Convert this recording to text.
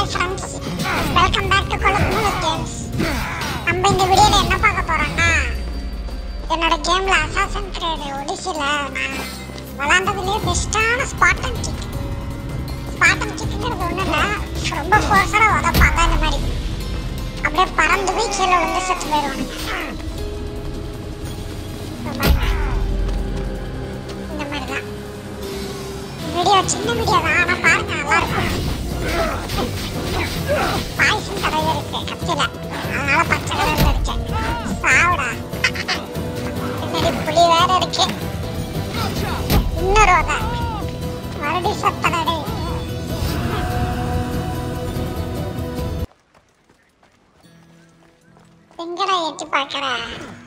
Hi friends welcome back to கொலக் movies games நம்ம இந்த வீடியோல என்ன பார்க்க போறோம்னா என்னோட கேம்ல அசாசன் கிரேட் ஒடிசில நான் விளாண்டதுலேயே பெஸ்ட்டான ஸ்பாட்டன் கிக் ஸ்பாட்டன் கிக்குங்கிறது ஒன்றும் இல்லை ரொம்ப ஃபோர்ஸராக உதப்பாங்க இந்த மாதிரி அப்படியே பறந்து போய் கீழே விழுந்து செத்து போயிடுவாங்க இதோ பாருங்க. இந்த மாதிரி தான் வீடியோ சின்ன வீடியோ தான் ஆனால் பாருங்க நல்லா இருக்கும் பாய்சன் தடவை இருக்கு கத்தில அதனால பச்சை கலர்ல இருக்கு சாவுடா பின்னாடி புலி வேற இருக்கு இன்னொரு வகை மறுபடியும் சத்தடை எங்கடா ஏற்றி பார்க்கற